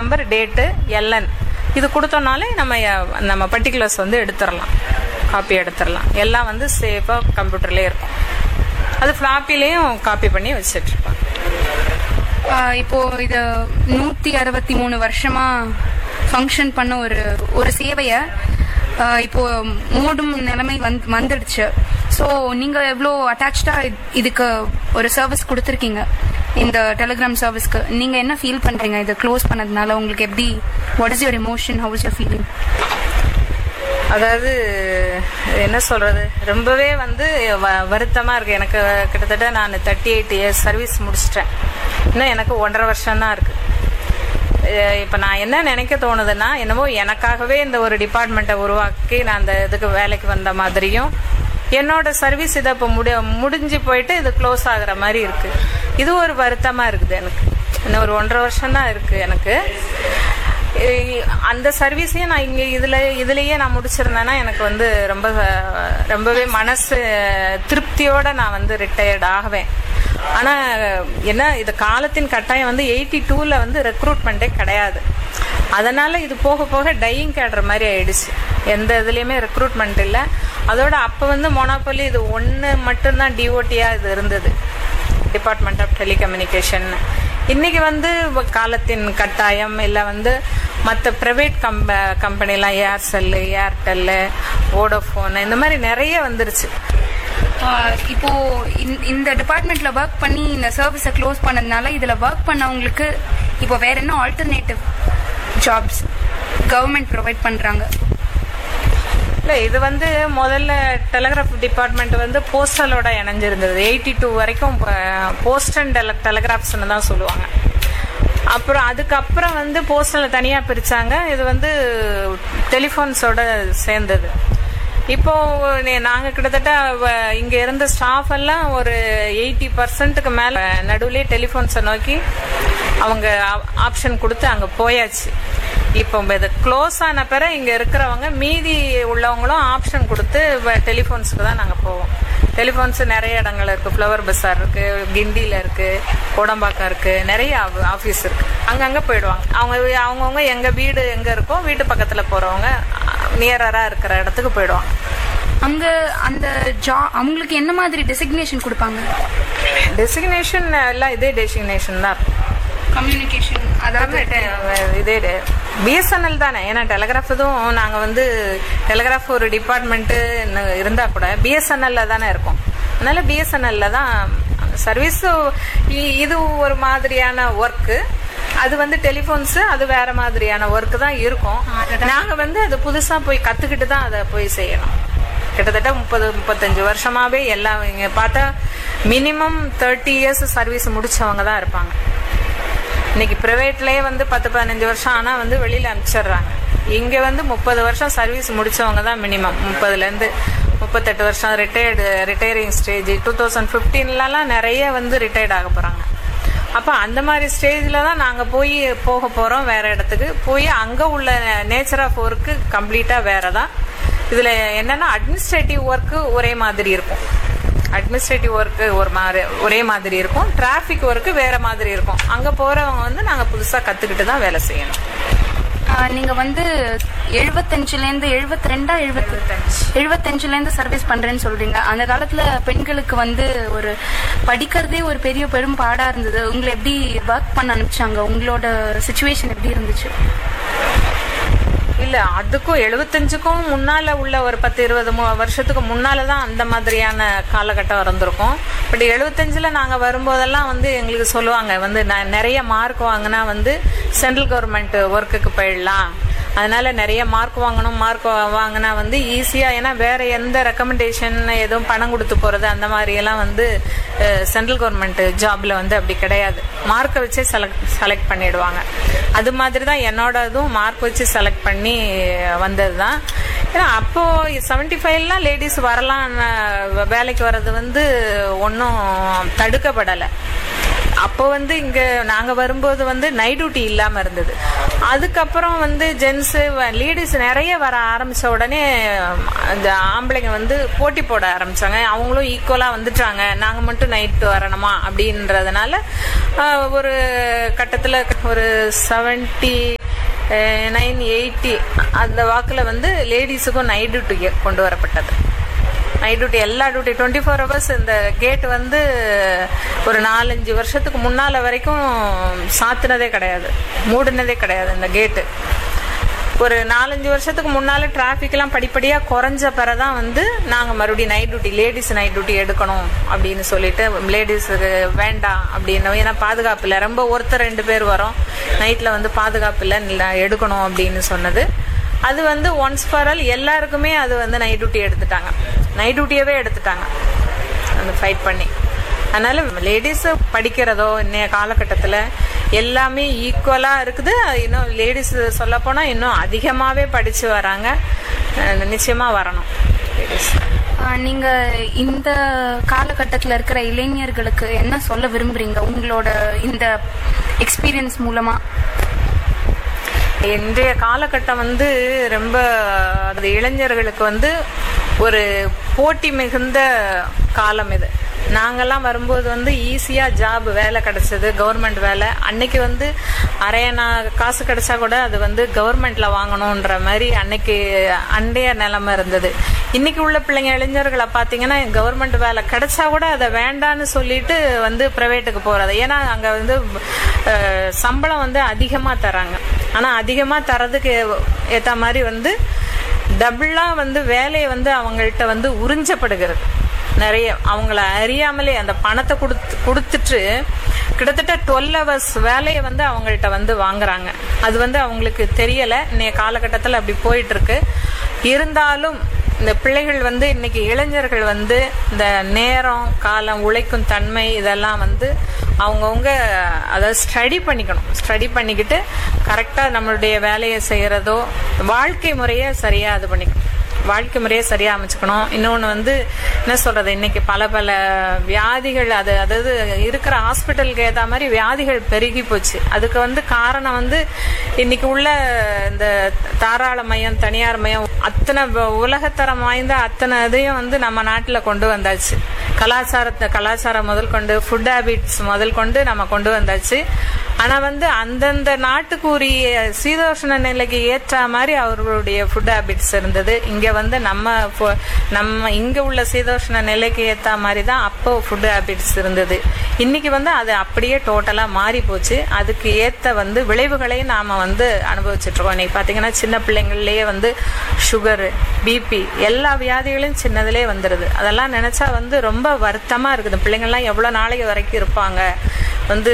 Number date LN இது கொடுத்தோம்னாலே நம்ம அஹ், நம்ம பர்டிகுலர்ஸ் வந்து எடுத்துடலாம் காப்பி எடுத்துடலாம் எல்லாம் வந்து சேஃபாக கம்ப்யூட்டர்லேயே இருக்கும் அது ஃப்ளாப்பிலையும் காப்பி பண்ணி வச்சிட்ருப்பாங்க ஆஹ் இப்போ இது நூத்தி அறுபத்தி மூணு வருஷமா ஃபங்க்ஷன் பண்ண ஒரு ஒரு சேவைய ஆஹ் இப்போ மூடும் நிலைமை வந்து வந்துடுச்சு ஸோ நீங்க எவ்வளோ அட்டாச்சா இதுக்கு ஒரு சர்வீஸ் கொடுத்துருக்கீங்க இந்த டெலிகிராம் சர்வீஸ்க்கு நீங்க என்ன ஃபீல் பண்றீங்க இதை க்ளோஸ் பண்ணதுனால உங்களுக்கு எப்படி what is your emotion how is your feeling அதாவது என்ன சொல்றது ரொம்பவே வந்து வ- வருத்தமா இருக்கு எனக்கு கிட்டத்தட்ட நான் தேர்ட்டி எயிட் இயர்ஸ் சர்வீஸ் முடிச்சிட்டேன் இன்னும் எனக்கு ஒன்றரை வருஷம் தான் இருக்கு அஹ் இப்ப நான் என்ன நினைக்க தோணுதுன்னா என்னமோ எனக்காகவே இந்த ஒரு டிபார்ட்மெண்ட்டை உருவாக்கி நான் அந்த இதுக்கு வேலைக்கு வந்த மாதிரியும் என்னோட சர்வீஸ் இதை இப்போ முடி முடிஞ்சு போயிட்டு இது க்ளோஸ் ஆகுற மாதிரி இருக்கு இது ஒரு வருத்தமா இருக்குது எனக்கு இன்னும் ஒரு ஒன்றரை வருஷம் தான் இருக்கு எனக்கு இ- அந்த சர்வீஸையும் நான் இங்க இதுல இதுலயே நான் முடிச்சிருந்தேன்னா எனக்கு வந்து ரொம்ப அஹ், ரொம்பவே மனசு திருப்தியோட நான் வந்து ரிட்டையர்ட் ஆகுவேன் ஆனா என்ன இது காலத்தின் கட்டாயம் வந்து எயிட்டி டூல வந்து ரெக்ரூட்மெண்ட்டே கிடையாது அதனால இது போக போக டையிங் கேடுற மாதிரி ஆயிடுச்சு எந்த இதுலயுமே ரெக்ரூட்மெண்ட் இல்லை அதோட அப்ப வந்து மொனாப்பொலி இது ஒன்று மட்டும்தான் டிஓடியா இது இருந்தது டிபார்ட்மெண்ட் ஆஃப் டெலிகம்யூனிகேஷன் இன்னைக்கு வந்து வ- காலத்தின் கட்டாயம் இல்லை வந்து மற்ற ப்ரைவேட் கம்ப கம்பெனிலாம் ஏர்செல்லு ஏர்டெல்லு வோடோஃபோன் இந்த மாதிரி நிறைய வந்துருச்சு இப்போ இந்த- இந்த டிபார்ட்மெண்ட்ல ஒர்க் பண்ணி இந்த சர்வீஸை க்ளோஸ் பண்ணதுனால இதுல ஒர்க் பண்ணவங்களுக்கு இப்போ வேற என்ன ஆல்டர்னேட்டிவ் ஜாப்ஸ் கவர்மெண்ட் ப்ரொவைட் பண்றாங்க இல்ல இது வந்து முதல்ல டெலிகிராஃப் டிபார்ட்மெண்ட் வந்து போஸ்டலோட இணைஞ்சிருந்தது எயிட்டி டூ வரைக்கும் போஸ்ட் அண்ட் டெலிகிராஃப்ஸ்னு தான் சொல்லுவாங்க அப்புறம் அதுக்கப்புறம் வந்து போஸ்டல தனியா பிரிச்சாங்க இது வந்து டெலிஃபோன்ஸோட சேர்ந்தது இப்போ நே- நாங்க கிட்டத்தட்ட வ- இங்க இருந்த ஸ்டாஃப் எல்லாம் ஒரு எயிட்டி பர்சன்ட்டுக்கு மேல நடுவுலயே டெலிஃபோன்ஸை நோக்கி அவங்க ஆப்ஷன் கொடுத்து அங்க போயாச்சு இப்போ இது க்ளோஸ் ஆன பிறகு இங்க இருக்கிறவங்க மீதி உள்ளவங்களும் ஆப்ஷன் கொடுத்து டெலிஃபோன்ஸுக்கு தான் நாங்க போவோம் டெலிஃபோன்ஸ் நிறைய இடங்கள் இருக்கு ஃப்ளவர் பஸார் இருக்கு கிண்டியில இருக்கு கோடம்பாக்கம் இருக்கு நிறைய ஆஃபீஸ் இருக்கு அங்கங்க போயிடுவாங்க அவங்க அவங்கவுங்க எங்க வீடு எங்க இருக்கோ வீட்டு பக்கத்துல போறவங்க நியரரா இருக்கிற இடத்துக்கு போயிடுவாங்க அங்க அந்த ஜா அவங்களுக்கு என்ன மாதிரி டெசிக்னேஷன் கொடுப்பாங்க டெசிக்னேஷன் எல்லாம் இதே டெசிக்னேஷன் தான் இருக்கும் கம்யூனிகேஷன் அதாவது இதே பிஎஸ்என்எல் தானே ஏன்னா டெலிகிராஃப் இதுவும் நாங்கள் வந்து டெலிகிராஃப் ஒரு டிபார்ட்மெண்ட்டு இருந்தால் கூட பிஎஸ்என்எல்ல தானே இருக்கோம் அதனால பிஎஸ்என்எல்ல தான் சர்வீஸ் இது ஒரு மாதிரியான ஒர்க்கு அது வந்து டெலிஃபோன்ஸ் அது வேற மாதிரியான ஒர்க் தான் இருக்கும் நாங்க வந்து அது புதுசா போய் கத்துக்கிட்டு தான் அதை போய் செய்யணும் கிட்டத்தட்ட முப்பது முப்பத்தஞ்சு வருஷமாவே எல்லாம் இங்க பார்த்தா மினிமம் தேர்ட்டி இயர்ஸ் சர்வீஸ் முடிச்சவங்க தான் இருப்பாங்க இன்னைக்கு பிரைவேட்லயே வந்து பத்து பதினஞ்சு வருஷம் ஆனா வந்து வெளியில அனுப்பிச்சிடுறாங்க இங்க வந்து முப்பது வருஷம் சர்வீஸ் முடிச்சவங்க தான் மினிமம் முப்பதுல இருந்து முப்பத்தெட்டு வருஷம் retired retiring stage two thousand ஃபிஃப்டீன்லலாம் நிறைய வந்து ரிட்டையர்ட் ஆக போறாங்க அப்ப அந்த மாதிரி ஸ்டேஜ்ல தான் நாங்க போய் போக போறோம் வேற இடத்துக்கு போய் அங்க உள்ள நேச்சர் ஆஃப் ஒர்க்கு கம்ப்ளீட்டா வேற தான் இதுல என்னன்னா அட்மினிஸ்ட்ரேட்டிவ் ஒர்க்கு ஒரே மாதிரி இருக்கும் அட்மினிஸ்ட்ரேட்டிவ் ஒர்க்கு ஒரு மாதிரி ஒரே மாதிரி இருக்கும் டிராஃபிக் ஒர்க்கு வேற மாதிரி இருக்கும் அங்க போறவங்க வந்து நாங்க புதுசா கத்துக்கிட்டு தான் வேலை செய்யணும் ஆஹ் நீங்க வந்து எழுபத்தஞ்சுல இருந்து எழுபத்தி ரெண்டா எழுபத்தி எழுபத்தஞ்சுல இருந்து சர்வீஸ் பண்றேன்னு சொல்றீங்க அந்த காலத்துல பெண்களுக்கு வந்து ஒரு படிக்கிறதே ஒரு பெரிய பெரும் பாடா இருந்தது உங்களை எப்படி ஒர்க் பண்ண அனுப்பிச்சாங்க உங்களோட சுச்சுவேஷன் எப்படி இருந்துச்சு இல்ல அதுக்கும் எழுபத்தஞ்சுக்கும் முன்னால உள்ள ஒரு பத்து இருபது மு- வருஷத்துக்கு முன்னால தான் அந்த மாதிரியான காலகட்டம் இருந்திருக்கும் பட் எழுபத்தஞ்சுல நாங்க வரும்போதெல்லாம் வந்து எங்களுக்கு சொல்லுவாங்க வந்து நான் நிறைய மார்க் வாங்கினா வந்து சென்ட்ரல் கவர்மெண்ட் ஒர்க்குக்கு போயிடலாம் அதனால நிறைய மார்க் வாங்கணும் மார்க் வாங்கினா வந்து ஈஸியா ஏன்னா வேற எந்த ரெக்கமெண்டேஷன் எதுவும் பணம் கொடுத்து போறது அந்த மாதிரி எல்லாம் வந்து சென்ட்ரல் கவர்மெண்ட் ஜாப்ல வந்து அப்படி கிடையாது மார்க்கை வச்சே செலக்ட் செலக்ட் பண்ணிடுவாங்க அது மாதிரி தான் என்னோட இதுவும் மார்க் வச்சு செலக்ட் பண்ணி வந்தது தான் ஏன்னா அப்போ செவன்டி ஃபைவ்லாம் லேடிஸ் வரலாம் அஹ், வேலைக்கு வர்றது வந்து ஒன்றும் தடுக்கப்படலை அப்போ வந்து இங்க நாங்க வரும்போது வந்து நைட் டியூட்டி இல்லாம இருந்தது அதுக்கப்புறம் வந்து ஜென்ஸ் லேடிஸ் நிறைய வர ஆரம்பிச்ச உடனே அந்த ஆம்பளைங்க வந்து போட்டி போட ஆரம்பிச்சாங்க அவங்களும் ஈக்குவலா வந்துட்டாங்க நாங்க மட்டும் நைட் வரணுமா அப்படின்றதுனால ஆஹ், ஒரு கட்டத்துல ஒரு செவன்டி நைன் எயிட்டி அந்த வாக்கில் வந்து லேடிஸுக்கும் நைட் டியூட்டி கொண்டு வரப்பட்டது நைட் டியூட்டி எல்லா டியூட்டி டுவெண்ட்டி ஃபோர் ஹவர்ஸ் இந்த கேட் வந்து ஒரு நாலஞ்சு வருஷத்துக்கு முன்னால் வரைக்கும் சாத்தினதே கிடையாது மூடினதே கிடையாது இந்த கேட்டு ஒரு நாலஞ்சு வருஷத்துக்கு முன்னால டிராஃபிக்லாம் படிப்படியாக குறைஞ்ச பிறதான் வந்து நாங்கள் மறுபடியும் night duty ladies night duty எடுக்கணும் அப்படின்னு சொல்லிட்டு லேடிஸுக்கு வேண்டாம் அப்படின்னு ஏன்னா பாதுகாப்பு இல்லை ரொம்ப ஒருத்தர் ரெண்டு பேர் வரோம் நைட்டில் வந்து பாதுகாப்பு இல்லை இல்ல, எடுக்கணும் அப்படின்னு சொன்னது அது வந்து ஒன்ஸ் ஃபார் ஆல் எல்லாருக்குமே அது வந்து நைட் டியூட்டி எடுத்துட்டாங்க நைட் டியூட்டியவே எடுத்துட்டாங்க அந்த ஃபைட் பண்ணி அதனால லேடிஸ் படிக்கிறதோ இன்னைய காலகட்டத்தில் எல்லாமே ஈக்குவலாக இருக்குது இன்னும் லேடிஸ் சொல்ல போனால் இன்னும் அதிகமாகவே படித்து வராங்க அஹ் நிச்சயமா வரணும் லேடிஸ் ஆஹ் நீங்க இந்த காலகட்டத்தில் இருக்கிற இளைஞர்களுக்கு என்ன சொல்ல விரும்புறீங்க உங்களோட இந்த எக்ஸ்பீரியன்ஸ் மூலமா இன்றைய காலகட்டம் வந்து ரொம்ப அது இளைஞர்களுக்கு வந்து ஒரு போட்டி மிகுந்த காலம் இது நாங்கெல்லாம் வரும்போது வந்து ஈஸியாக ஜாப் வேலை கிடைச்சது கவர்மெண்ட் வேலை அன்னைக்கு வந்து அரையனா காசு கிடைச்சா கூட அது வந்து கவர்மெண்ட்ல வாங்கணுன்ற மாதிரி அன்னைக்கு அண்டைய நிலைமை இருந்தது இன்னைக்கு உள்ள பிள்ளைங்க இளைஞர்களை பார்த்தீங்கன்னா கவர்மெண்ட் வேலை கிடைச்சா கூட அதை வேண்டான்னு சொல்லிட்டு வந்து பிரைவேட்டுக்கு போறது ஏன்னா அங்கே வந்து அஹ், சம்பளம் வந்து அதிகமாக தராங்க ஆனால் அதிகமாக தரதுக்கு ஏற்ற மாதிரி வந்து டபுளாக வந்து வேலையை வந்து அவங்கள்ட்ட வந்து உறிஞ்சப்படுகிறது நிறைய அவங்கள அறியாமலே அந்த பணத்தை கொடுத்து கொடுத்துட்டு கிட்டத்தட்ட டுவெல் ஹவர்ஸ் வேலையை வந்து அவங்கள்ட்ட வந்து வாங்குறாங்க அது வந்து அவங்களுக்கு தெரியல இன்னைய காலகட்டத்தில் அப்படி போயிட்டு இருக்கு இருந்தாலும் இந்த பிள்ளைகள் வந்து இன்னைக்கு இளைஞர்கள் வந்து இந்த நேரம் காலம் உழைக்கும் தன்மை இதெல்லாம் வந்து அவங்கவுங்க அதாவது ஸ்டடி பண்ணிக்கணும் ஸ்டடி பண்ணிக்கிட்டு கரெக்டாக நம்மளுடைய வேலையை செய்கிறதோ வாழ்க்கை முறையை சரியாக இது பண்ணிக்கணும் வாழ்க்கை முறையை சரியா அமைச்சுக்கணும் இன்னொன்று வந்து என்ன சொல்றது இன்னைக்கு பல பல வியாதிகள் அது அதாவது இருக்கிற ஹாஸ்பிட்டலுக்கு ஏற்ற மாதிரி வியாதிகள் பெருகி போச்சு அதுக்கு வந்து காரணம் வந்து இன்னைக்கு உள்ள இந்த தாராள மையம் தனியார் மையம் அத்தனை வ- உலகத்தரம் வாய்ந்த அத்தனை இதையும் வந்து நம்ம நாட்டில் கொண்டு வந்தாச்சு கலாச்சாரத்தை கலாச்சாரம் முதல் கொண்டு ஃபுட் ஹேபிட்ஸ் முதல் கொண்டு நம்ம கொண்டு வந்தாச்சு ஆனா வந்து அந்தந்த நாட்டுக்குரிய சீதோஷ்ண நிலைக்கு ஏற்ற மாதிரி அவர்களுடைய ஃபுட் ஹேபிட்ஸ் இருந்தது இங்க வந்து நம்ம ஃபு- நம்ம இங்க உள்ள சீதோஷ்ண நிலைக்கு ஏற்ற மாதிரி தான் அப்போ ஃபுட் ஹேபிட்ஸ் இருந்தது இன்னைக்கு வந்து அது அப்படியே டோட்டலா மாறி போச்சு அதுக்கு ஏத்த வந்து விளைவுகளை நாம வந்து அனுபவிச்சுட்டு இருக்கோம் இன்னைக்கு பாத்தீங்கன்னா சின்ன பிள்ளைங்கள்லயே வந்து சுகர் பிபி எல்லா வியாதிகளையும் சின்னதுலயே வந்துருது அதெல்லாம் நினைச்சா வந்து ரொம்ப வருத்தமா இருக்குது பிள்ளைங்கள்லாம் எவ்வளவு நாளைக்கு வரைக்கும் இருப்பாங்க வந்து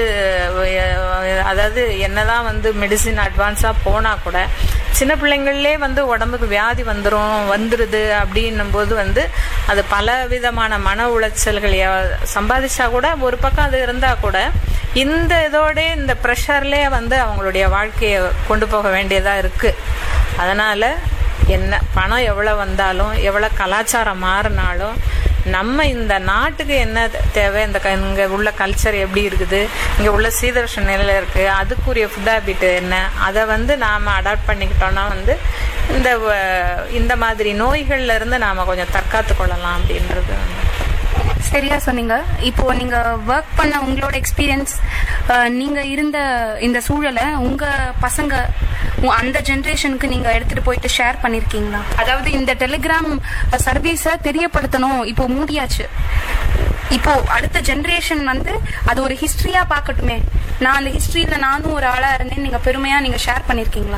அஹ், அதாவது என்னதான் வந்து மெடிசின் அட்வான்ஸாக போனால் கூட சின்ன பிள்ளைங்கள்லே வந்து உடம்புக்கு வியாதி வந்துடும் வந்துடுது அப்படின்னும் போது வந்து அது பல விதமான மன உளைச்சல்கள் எ- சம்பாதிச்சா கூட ஒரு பக்கம் அது இருந்தால் கூட இந்த இதோட இந்த ப்ரெஷர்லேயே வந்து அவங்களுடைய வாழ்க்கையை கொண்டு போக வேண்டியதாக இருக்குது அதனால் என்ன பணம் எவ்வளோ வந்தாலும் எவ்வளோ கலாச்சாரம் மாறினாலும் நம்ம இந்த நாட்டுக்கு என்ன தேவை இந்த க- இங்க உள்ள கல்ச்சர் எப்படி இருக்குது இங்க உள்ள சீதோஷ நிலையில இருக்கு அதுக்குரிய ஃபுட் ஹேபிட் என்ன அதை வந்து நாம அடாப்ட் பண்ணிக்கிட்டோம்னா வந்து இந்த வ- இந்த மாதிரி நோய்கள்ல இருந்து நாம கொஞ்சம் தற்காத்து கொள்ளலாம் அப்படின்றது வந்து. சரியா சொன்னீங்க இப்போ நீங்க ஒர்க் பண்ண உங்களோட எக்ஸ்பீரியன்ஸ் நீங்க இருந்த இந்த சூழலை உங்க பசங்க உ- அந்த ஜெனரேஷனுக்கு நீங்க எடுத்துட்டு போயிட்டு ஷேர் பண்ணிருக்கீங்களா அதாவது இந்த டெலிகிராம் சர்வீஸ தெரியப்படுத்தணும் இப்போ மூடியாச்சு இப்போ அடுத்த ஜெனரேஷன் வந்து அது ஒரு ஹிஸ்டரியா பார்க்கட்டுமே நான் அந்த ஹிஸ்டரியில நானும் ஒரு ஆளா இருந்தேன் நீங்க பெருமையா நீங்க ஷேர் பண்ணிருக்கீங்களா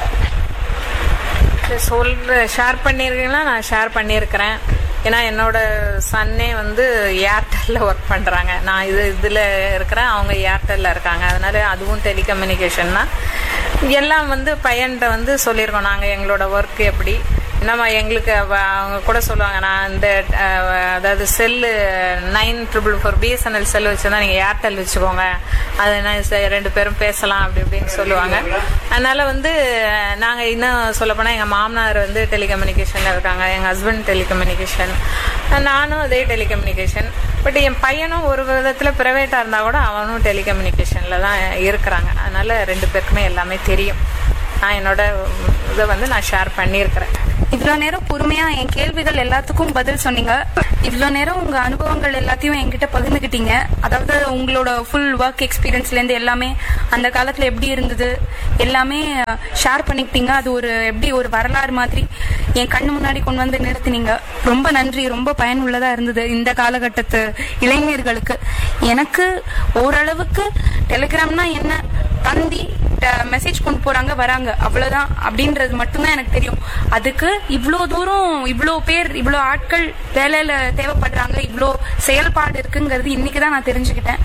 இது சொல்ற ஷேர் பண்ணியிருக்கீங்களா நான் ஷேர் பண்ணியிருக்கிறேன் ஏன்னா என்னோட சன்னே வந்து ஏர்டெல்ல ஒர்க் பண்றாங்க நான் இது இதுல இருக்கிறேன் அவங்க ஏர்டெல்ல இருக்காங்க அதனால அதுவும் டெலிகம்யூனிகேஷன் தான் எல்லாம் வந்து பையன்கிட்ட வந்து சொல்லியிருக்கோம் நாங்க எங்களோட ஒர்க் எப்படி நம்ம எங்களுக்கு அவ- அவங்க கூட சொல்லுவாங்க நான் இந்த அஹ், அதாவது cell nine triple four BSNL cell வச்சிருந்தா நீங்க ஏர்டெல் வச்சுக்கோங்க அது நான் சரி, ரெண்டு பேரும் பேசலாம் அப்படி இப்படின்னு சொல்லுவாங்க அதனால வந்து அஹ், நாங்க இன்னும் சொல்ல போனா எங்க மாமனார் வந்து டெலிகம்யூனிகேஷன்ல இருக்காங்க எங்க ஹஸ்பண்ட் டெலிகம்யூனிகேஷன் நானும் அதே டெலிகம்யூனிகேஷன் பட் என் பையனும் ஒரு விதத்துல பிரைவேட்டா இருந்தா கூட அவனும் டெலிகம்யூனிகேஷன்ல தான் இருக்கிறாங்க அதனால ரெண்டு பேருக்குமே எல்லாமே தெரியும் நான் என்னோட இதை வந்து நான் ஷேர் பண்ணியிருக்கிறேன் இவ்வளோ நேரம் பொறுமையா என் கேள்விகள் எல்லாத்துக்கும் பதில் சொன்னீங்க இவ்வளோ நேரம் உங்க அனுபவங்கள் எல்லாத்தையும் என்கிட்ட பகிர்ந்துக்கிட்டீங்க அதாவது உங்களோட ஃபுல் ஒர்க் எக்ஸ்பீரியன்ஸ்ல இருந்து எல்லாமே அந்த காலத்துல எப்படி இருந்தது எல்லாமே ஷேர் பண்ணிக்கிட்டீங்க அது ஒரு எப்படி ஒரு வரலாறு மாதிரி என் கண்ணு முன்னாடி கொண்டு வந்து நிறுத்தினீங்க ரொம்ப நன்றி ரொம்ப பயனுள்ளதா இருந்தது இந்த காலகட்டத்து இளைஞர்களுக்கு எனக்கு ஓரளவுக்கு டெலிகிராம்னா என்ன தந்தி மெசேஜ் கொண்டு போறாங்க வராங்க அவ்வளவுதான் அப்படின்றது மட்டும்தான் எனக்கு தெரியும் அதுக்கு இவ்வளோ தூரம் இவ்வளோ பேர் இவ்வளோ ஆட்கள் வேலையில தேவைப்படுறாங்க இவ்வளோ செயல்பாடு இருக்குங்கிறது இன்னைக்கு தான் நான் தெரிஞ்சுக்கிட்டேன்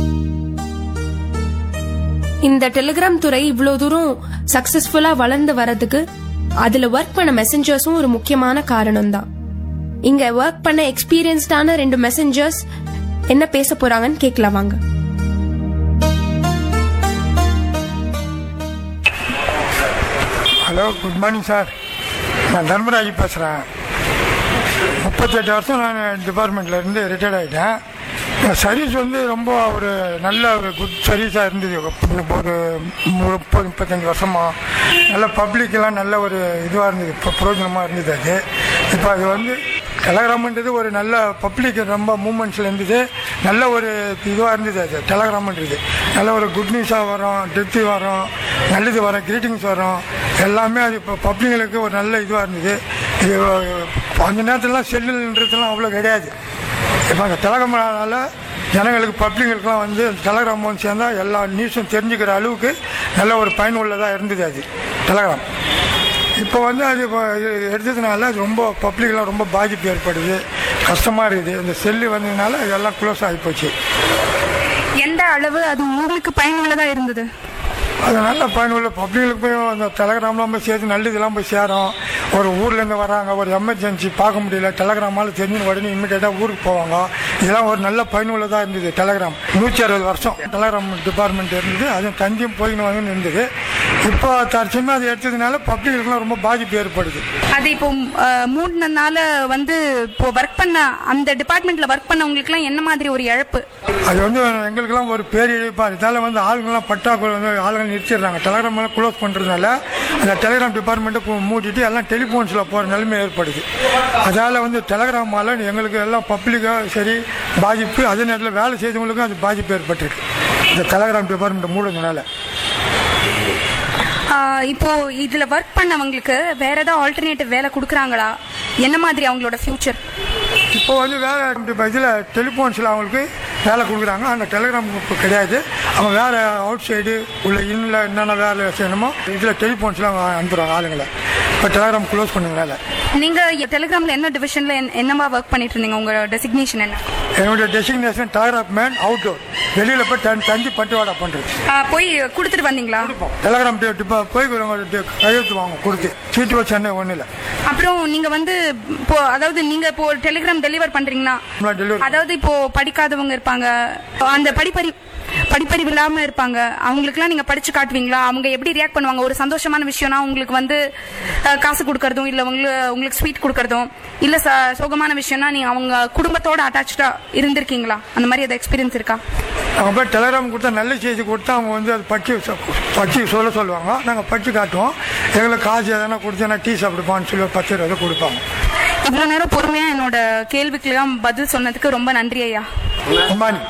இந்த டெலிகிராம் துறை இவ்ளோ தூரம் சக்சஸ்ஃபுல்லா வளர்ந்து வரதுக்கு அதுல ஒர்க் பண்ண மெசஞ்சர்ஸும் ஒரு முக்கியமான காரணம் தான் இங்க ஒர்க் பண்ண எக்ஸ்பீரியன்ஸ்டான ரெண்டு மெசஞ்சர்ஸ் என்ன பேச போறாங்கன்னு கேட்கலாம் வாங்க ஹலோ குட் மார்னிங் சார் நான் தர்மராஜ் பேசுகிறேன் முப்பத்தெட்டு வருஷம் நான் டிபார்ட்மெண்ட்டில் இருந்து ரிட்டையர்ட் ஆகிட்டேன் என் சர்வீஸ் வந்து ரொம்ப ஒரு நல்ல ஒரு குட் சர்வீஸாக இருந்தது ஒரு முப்பது முப்பத்தஞ்சு வருஷமாக நல்ல பப்ளிக்கெல்லாம் நல்ல ஒரு இதுவாக இருந்தது இப்போ பிரயோஜனமாக இருந்தது அது இப்போ அது வந்து டெலகிராம்ன்றது ஒரு நல்ல பப்ளிக் ரொம்ப மூமெண்ட்ஸில் இருந்தது நல்ல ஒரு இதுவாக இருந்தது அது டெலகிராம்ன்றது நல்ல ஒரு குட் நியூஸாக வரும் டெத்து வரும் நல்லது வரும் கிரீட்டிங்ஸ் வரும் எல்லாமே அது இப்போ பப்ளிங்களுக்கு ஒரு நல்ல இதுவாக இருந்தது இது அந்த நேரத்துலலாம் செல்லுன்றதுலாம் அவ்வளோ கிடையாது இப்போ அந்த டெலகிராம்னால ஜனங்களுக்கு பப்ளிங்களுக்கெல்லாம் வந்து டெலகிராம் வந்து சேர்ந்தால் எல்லா நியூஸும் தெரிஞ்சுக்கிற அளவுக்கு நல்ல ஒரு பயனுள்ளதாக இருந்தது அது டெலகிராம் இப்போ வந்து அது இப்போ இது எடுத்ததுனால அது ரொம்ப பப்ளிக்லாம் ரொம்ப பாதிப்பு ஏற்படுது கஷ்டமாக இருக்குது இந்த செல்லு வந்ததுனால இதெல்லாம் க்ளோஸ் ஆகி போச்சு எந்த அளவு அது உங்களுக்கு பயனுள்ளதா இருந்தது அது நல்ல பயனுள்ள பப்ளிகளுக்கு போய் அந்த டெலகிராம்லாம் போய் சேர்த்து நல்லதெல்லாம் போய் சேரும் ஒரு ஊர்லேருந்து வராங்க ஒரு எமர்ஜென்சி பார்க்க முடியல டெலகிராமால் தெரிஞ்சு உடனே இம்மிடியேட்டாக ஊருக்கு போவாங்க இதெல்லாம் ஒரு நல்ல பயனுள்ளதாக இருந்தது டெலகிராம் நூற்றி அறுபது வருஷம் டெலகிராம் டிபார்ட்மெண்ட் இருந்தது அதுவும் தந்தியும் போயின்னு வந்து இருந்தது இப்போ தற்சமயம் அது எடுத்ததுனால பப்ளிகளுக்குலாம் ரொம்ப பாதிப்பு ஏற்படுது அது இப்போ அஹ், மூடினதுனால வந்து இப்போ ஒர்க் பண்ண அந்த டிபார்ட்மெண்ட்ல ஒர்க் பண்ணவங்களுக்கு எல்லாம் என்ன மாதிரி ஒரு இழப்பு அது வந்து எங்களுக்கெல்லாம் ஒரு பேரிழப்பா இதால வந்து ஆளுங்கெல்லாம் பட்டாக்குள் வந்து ஆளுங்க நிறுத்திடுறாங்க டெலகிராம் எல்லாம் க்ளோஸ் பண்ணுறதுனால அந்த டெலகிராம் டிபார்ட்மெண்ட்டை மூடிட்டு எல்லாம் டெலிஃபோன்ஸில் போகிற நிலைமை ஏற்படுது அதால் வந்து டெலகிராமால் எங்களுக்கு எல்லாம் பப்ளிக்காக சரி பாதிப்பு அதே நேரத்தில் வேலை செய்தவங்களுக்கும் அது பாதிப்பு ஏற்பட்டிருக்கு இந்த டெலகிராம் டிபார்ட்மெண்ட் மூடுறதுனால ஆஹ், இப்போ இதுல ஒர்க் பண்ணவங்களுக்கு வேற ஏதாவது ஆல்டர்னேட்டிவ் வேலை கொடுக்குறாங்களா என்ன மாதிரி அவங்களோட ஃபியூச்சர் இப்போ வந்து வேலை இதில் டெலிஃபோன்ஸில் அவங்களுக்கு வேலை கொடுக்குறாங்க அந்த டெலிகிராம் இப்போ கிடையாது அவங்க வேறு அவுட் சைடு உள்ள இன்னில் என்னென்ன வேலை செய்யணுமோ இதில் டெலிஃபோன்ஸில் அவங்க அனுப்புகிறாங்க ஆளுங்களை இப்போ டெலிகிராம் க்ளோஸ் பண்ணுங்க வேலை நீங்க டெலிகிராம்ல என்ன டிவிஷன்ல என்னவா ஒர்க் பண்ணிட்டு இருந்தீங்க உங்க டெசிக்னேஷன் என்ன என்னுடைய டெசிக்னேஷன் டெலிகிராஃப் மேன் அவுட்டோர் வெளியில் போய் தன் தஞ்சி பட்டுவாடா பண்ணுறது ஆஹ், போய் கொடுத்துட்டு வந்தீங்களா டெலிகிராம் இப்போ போய் அவங்க கையெழுத்து வாங்க கொடுத்து சீட்டு வச்சு சென்னை ஒன்றும் இல்லை அப்புறம் நீங்க வந்து இப்போ அதாவது நீங்க இப்போ டெலிகிராம் டெலிவர் பண்றீங்கன்னா டெலிவரி அதாவது இப்போ படிக்காதவங்க இருப்பாங்க அந்த படிப்பறி படிப்பறிவு இல்லாம இருப்பாங்க அவங்களுக்குலாம் நீங்க படிச்சு காட்டுவீங்களா அவங்க எப்படி ரியாக்ட் பண்ணுவாங்க ஒரு சந்தோஷமான விஷயம்னா உங்களுக்கு வந்து அஹ், காசு கொடுக்கறதும் இல்ல உங்களுக்கு உங்களுக்கு ஸ்வீட் கொடுக்கறதும் இல்ல ச- சோகமான விஷயம்னா நீங்க அவங்க குடும்பத்தோட அட்டாச்சா இருந்திருக்கீங்களா அந்த மாதிரி ஏதாவது எக்ஸ்பீரியன்ஸ் இருக்கா அவங்க போய் டெலிகிராம் கொடுத்தா நல்ல செய்தி கொடுத்தா அவங்க வந்து அது பச்சு பச்சு சொல்ல சொல்லுவாங்க நாங்கள் பச்சு காட்டுவோம் எங்களுக்கு காசு எதனா கொடுத்தா டீ சாப்பிடுப்பான்னு சொல்லி பத்து ரூபா கொடுப்பாங்க இவ்வளவு நேரம் பொறுமையா என்னோட கேள்விக்கெல்லாம் பதில் சொன்னதுக்கு ரொம்ப நன்றி ஐயா அம்மானி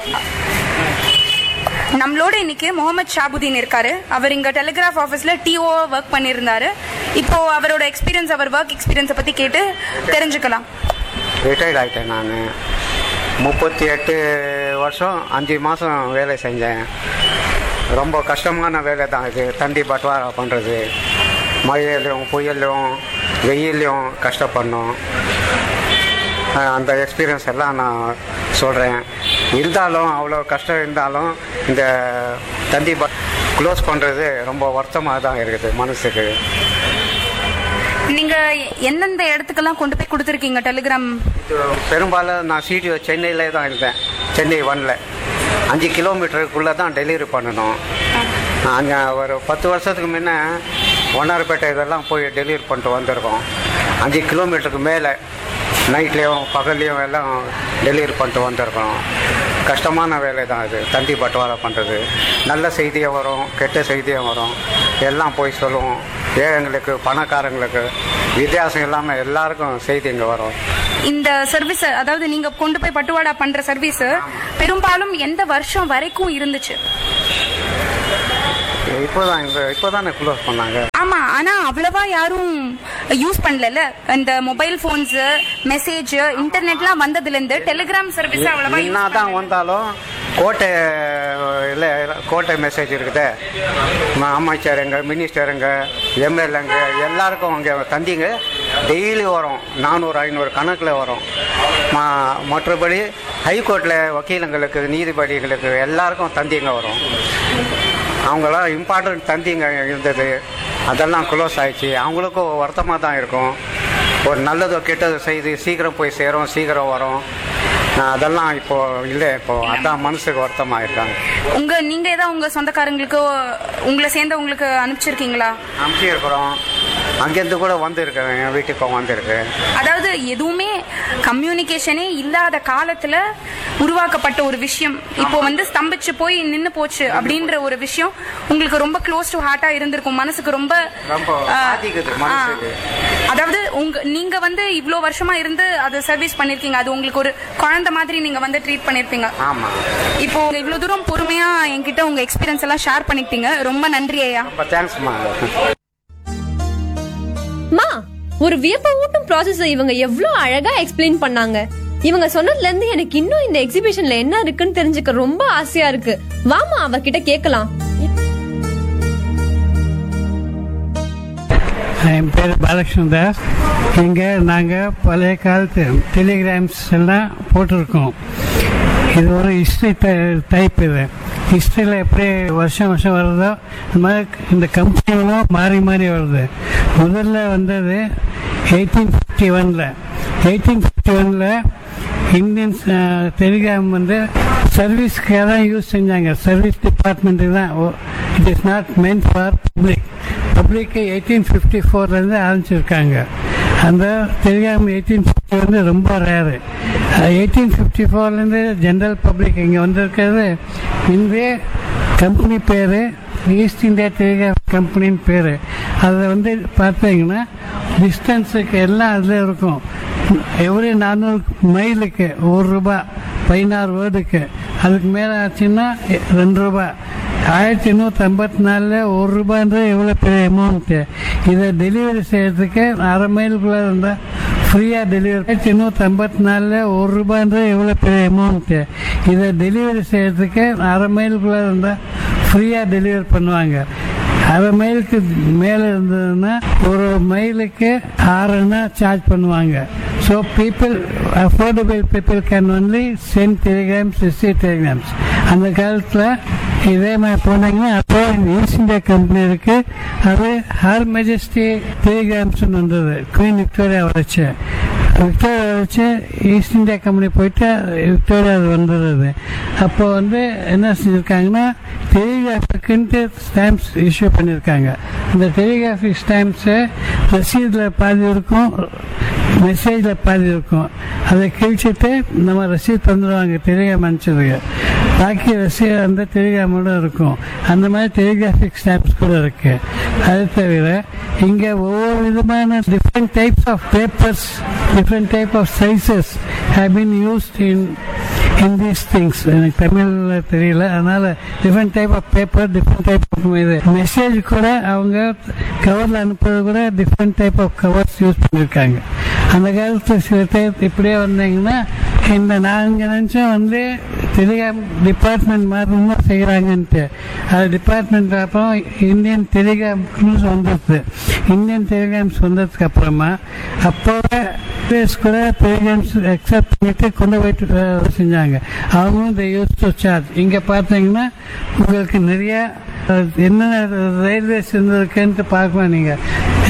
நம்மளோட இன்னைக்கு முகமது ஷாபுதீன் இருக்காரு அவர் இங்க டெலிகிராஃப் ஆஃபீஸ்ல டிஓ ஒர்க் பண்ணியிருந்தாரு இப்போ அவரோட எக்ஸ்பீரியன்ஸ் அவர் ஒர்க் எக்ஸ்பீரியன்ஸை பத்தி கேட்டு தெரிஞ்சுக்கலாம் ரிட்டையர்ட் ஆகிட்டேன் நான் முப்பத்தி எட்டு வருஷம் அஞ்சு மாதம் வேலை செஞ்சேன் ரொம்ப கஷ்டமான வேலை தான் இது தண்டி பட்டுவாரா பண்ணுறது மழையிலையும் புயல்லையும் வெயிலையும் கஷ்டப்படணும் அஹ் அந்த எக்ஸ்பீரியன்ஸ் எல்லாம் நான் சொல்கிறேன் இருந்தாலும் அவ்வளோ கஷ்டம் இருந்தாலும் இந்த தந்தி ப க்ளோஸ் பண்ணுறது ரொம்ப வருத்தமாக தான் இருக்குது மனசுக்கு நீங்க எந்தெந்த இடத்துக்கெல்லாம் கொண்டு போய் கொடுத்துருக்கீங்க டெலிகிராம் இது பெரும்பாலும் நான் சிடிஓ சென்னையிலே தான் இருந்தேன் சென்னை ஒன்ல அஞ்சு கிலோமீட்டருக்குள்ளே தான் டெலிவரி பண்ணணும் அங்கே ஒரு பத்து வருஷத்துக்கு முன்ன ஒன்னார்பேட்டை இதெல்லாம் போய் டெலிவரி பண்ணிட்டு வந்திருக்கோம் அஞ்சு கிலோமீட்டருக்கு மேலே நைட்லேயும் பகல்லையும் எல்லாம் டெலிவரி பண்ணிட்டு வந்திருக்கோம் கஷ்டமான வேலை தான் இது தந்தி பட்டுவாரா பண்ணுறது நல்ல செய்தியும் வரும் கெட்ட செய்தியும் வரும் எல்லாம் போய் சொல்லுவோம் ஏழைங்களுக்கு பணக்காரங்களுக்கு வித்தியாசம் இல்லாமல் எல்லாருக்கும் செய்தி இங்கே வரும் இந்த சர்வீஸ் அதாவது நீங்க கொண்டு போய் பட்டுவாடா பண்ற சர்வீஸ் பெரும்பாலும் எந்த வருஷம் வரைக்கும் இருந்துச்சு இப்போதான் இந்த இப்போதானே க்ளோஸ் பண்ணாங்க ஆமா ஆனா அவ்வளவா யாரும் யூஸ் பண்ணல இந்த மொபைல் போன்ஸ் மெசேஜ் இன்டர்நெட்லாம் வந்ததுல இருந்து டெலிகிராம் சர்வீஸ் அவ்வளவா use என்னதான் வந்தாலும் கோட்டை இல்லை கோட்டை மெசேஜ் இருக்குது ம- அமைச்சருங்க மினிஸ்டருங்க எம்எல்ஏங்க எல்லாருக்கும் அங்கே தந்திங்க டெய்லி வரும் நானூறு ஐநூறு கணக்கில் வரும் ம- மற்றபடி ஹைகோர்ட்டில் வக்கீலுங்களுக்கு நீதிபதிகளுக்கு எல்லாருக்கும் தந்திங்க வரும் அவங்களாம் இம்பார்ட்டன்ட் தந்திங்க இருந்தது அதெல்லாம் க்ளோஸ் ஆயிடுச்சு அவங்களுக்கும் வருத்தமாக தான் இருக்கும் ஒரு நல்லதோ கெட்டதோ செய்து சீக்கிரம் போய் சேரும் சீக்கிரம் வரும் ஆஹ் அதெல்லாம் இப்போ இல்லை இப்போ அதான் மனசுக்கு வருத்தமாக இருக்காங்க உங்க நீங்க ஏதாவது உங்க சொந்தக்காரங்களுக்கு உங்களை சேர்ந்தவங்களுக்கு அனுப்பிச்சிருக்கீங்களா அமுச்சி இருக்கிறோம் அங்கேருந்து கூட வந்திருக்கேன் என் வீட்டுக்கும் வந்திருக்கு அதாவது எதுவுமே கம்யூனிகேஷனே இல்லாத காலத்துல உருவாக்கப்பட்ட ஒரு விஷயம் இப்போ வந்து ஸ்தம்பிச்சு போய் நின்னு போச்சு அப்படின்ற ஒரு விஷயம் உங்களுக்கு ரொம்ப க்ளோஸ் டு ஹார்ட்டா இருந்திருக்கும் மனசுக்கு ரொம்ப ரொம்ப ஆ, பாதிக்குது மனசுக்கு. ஆ. அதாவது உங்க நீங்க வந்து இவ்ளோ வருஷமா இருந்து அது சர்வீஸ் பண்ணிருக்கீங்க அது உங்களுக்கு ஒரு குழந்தை மாதிரி நீங்க வந்து ட்ரீட் பண்ணிருப்பீங்க ஆமாம் இப்போ இவ்வளவு தூரம் பொறுமையா என்கிட்ட உங்க எக்ஸ்பீரியன்ஸ் எல்லாம் ஷேர் பண்ணிக்கிட்டீங்க ரொம்ப நன்றி ஐயா ரொம்ப தேங்க்ஸ்மா மா ஒரு வியப்ப ஊட்டும் ப்ராசஸ் இவங்க எவ்வளவு அழகா எக்ஸ்பிளைன் பண்ணாங்க இவங்க சொன்னதுல இருந்து எனக்கு இன்னும் இந்த எக்ஸிபிஷன்ல என்ன இருக்குன்னு தெரிஞ்சுக்க ரொம்ப ஆசையா இருக்கு வாமா அவகிட்ட கேக்கலாம் என் பேர் பாலகிருஷ்ணன் தாஸ் இங்கே நாங்கள் பழைய காலத்து டெலிகிராம்ஸ் எல்லாம் போட்டிருக்கோம் இது ஒரு ஹிஸ்ட்ரி டைப் இது ஹிஸ்ட்ரியில் எப்படி வருஷம் வருஷம் வருதோ இந்த மாதிரி இந்த கம்பெனிகளும் மாறி மாறி வருது முதல்ல வந்தது எயிட்டீன் ஃபிஃப்டி ஒனில் எயிட்டீன் ஃபிஃப்டி ஒனில் இந்தியன் டெலிகிராம் வந்து சர்வீஸ்க்காக தான் யூஸ் செஞ்சாங்க சர்வீஸ் டிபார்ட்மெண்ட்டுக்கு தான் it is not meant for public public eighteen fifty ஃபோர்லேருந்து ஆரம்பிச்சிருக்காங்க அந்த டெலிகிராம் எயிட்டீன் ஃபிஃப்டி வந்து ரொம்ப ரேரு எயிட்டீன் ஃபிஃப்டி ஃபோர்லேருந்து ஜென்ரல் பப்ளிக் இங்கே வந்திருக்கிறது இந்த கம்பெனி பேர் ஈஸ்ட் இந்தியா டெலிகிராஃப் கம்பெனின்னு பேர் அதில் வந்து பார்த்தீங்கன்னா டிஸ்டன்ஸுக்கு எல்லாம் அதில் இருக்கும் எவ்ரி நானூறு மைலுக்கு ஒரு ரூபா பதினாறு வேர்டுக்கு அதுக்கு மேலே ஆச்சுன்னா எ- ரெண்டு ரூபா ஆயிரத்தி எண்ணூற்றி ஐம்பத்தி நாலில் ஒரு ரூபான்றது எவ்வளோ பெரிய அமௌண்ட்டு இதை டெலிவரி செய்யறதுக்கு அரை மைலுக்குள்ளே இருந்தால் ஃப்ரீயாக டெலிவரி ஆயிரத்தி எண்ணூற்றி ஐம்பத்தி நாலில் ஒரு ரூபான்றது எவ்வளோ பெரிய அமௌண்ட்டு இதை டெலிவரி செய்யறதுக்கு அரை மைலுக்குள்ளே இருந்தால் ஃப்ரீயாக டெலிவரி பண்ணுவாங்க அரை மைலுக்கு மேலே இருந்ததுன்னா ஒரு மைலுக்கு ஆறுனா சார்ஜ் பண்ணுவாங்க so people affordable people can only send telegrams receive telegrams அந்த காலத்தில் இதே மாதிரி போனாங்கன்னா அப்போ ஈஸ்ட் இந்தியா கம்பெனி இருக்கு அது ஹார் மெஜஸ்டி டெலிகிராம்ஸ்னு வந்தது குயின் விக்டோரியா வச்சு விக்டோரியா வச்சு ஈஸ்ட் இந்தியா கம்பெனி போயிட்டு விக்டோரியா அது வந்துடுது அப்போ வந்து என்ன செஞ்சுருக்காங்கன்னா டெலிகிராஃபிக்குன்ட்டு ஸ்டாம்ப்ஸ் இஷ்யூ பண்ணியிருக்காங்க இந்த டெலிகிராஃபிக் ஸ்டாம்ப்ஸு ரசீதில் பாதி இருக்கும் மெசேஜில் பாதி இருக்கும் அதை கிழிச்சிட்டு நம்ம ரசீத் தந்துடுவாங்க டெலிகிராம் அனுப்பிச்சதுக்கு பாக்கி ரசீது அந்த டெலிகிராமோட இருக்கும் அந்த மாதிரி டெலிகிராஃபிக் ஸ்டாம்ப்ஸ் கூட இருக்கு அது தவிர இங்கே ஒவ்வொரு விதமான different types of papers different type of sizes have been used in in these things எனக்கு தமிழில் தெரியல அதனால different type of paper different type of இது மெசேஜ் கூட அவங்க கவரில் அனுப்புறது கூட different type of covers use பண்ணியிருக்காங்க அந்த காலத்தில் சில டைப் இப்படியே வந்தீங்கன்னா இந்த நாங்கள் நினச்சோம் வந்து டெலிகிராம் டிபார்ட்மெண்ட் மாதிரி தான் செய்கிறாங்கன்ட்டு அது டிபார்ட்மெண்ட் அப்புறம் இந்தியன் டெலிகிராம்ஸ் வந்துடுது இந்தியன் டெலிகிராம்ஸ் வந்ததுக்கு அப்புறமா அப்போவே யூஎஸ் கூட டெலிகிராம்ஸ் அக்செப்ட் பண்ணிட்டு கொண்டு போயிட்டு அஹ், செஞ்சாங்க அவங்களும் இந்த யூஸ் டு சார்ஜ் இங்கே பார்த்தீங்கன்னா உங்களுக்கு நிறைய அஹ், என்னென்ன ரயில்வேஸ் இருந்திருக்குன்ட்டு பார்க்கலாம் நீங்கள்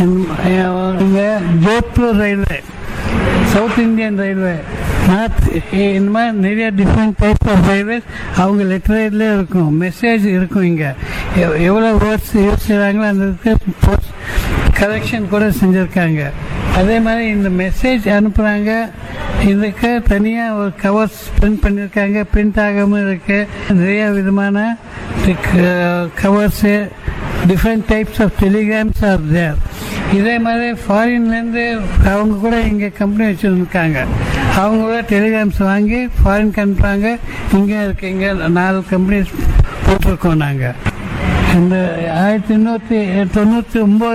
இங்கே Jodhpur railway South Indian Railway north இந்த மாதிரி நிறைய டிஃப்ரெண்ட் டைப் ஆஃப் ரயில்வேஸ் அவங்க லெட்டரேட்லேயே இருக்கும் மெசேஜ் இருக்கும் இங்கே எவ்வளோ வேர்ட்ஸ் யூஸ் செய்கிறாங்களோ அந்த இதுக்கு கரெக்ஷன் கூட செஞ்சுருக்காங்க அதே மாதிரி இந்த மெசேஜ் அனுப்புகிறாங்க இதுக்கு தனியாக ஒரு கவர்ஸ் பிரிண்ட் பண்ணியிருக்காங்க பிரிண்ட் ஆகாமல் இருக்கு நிறைய விதமான covers different types of telegrams are there இதே மாதிரி ஃபாரின்லேருந்து அவங்க கூட இங்கே கம்பெனி வச்சுருக்காங்க அவங்க கூட டெலிகிராம்ஸ் வாங்கி ஃபாரின்க்கு அனுப்புகிறாங்க இங்கே இருக்கு இங்கே நாலு கம்பெனிஸ் போட்டிருக்கோம் நாங்கள் இந்த ஆயிரத்தி எண்ணூற்றி தொண்ணூற்றி ஒம்பது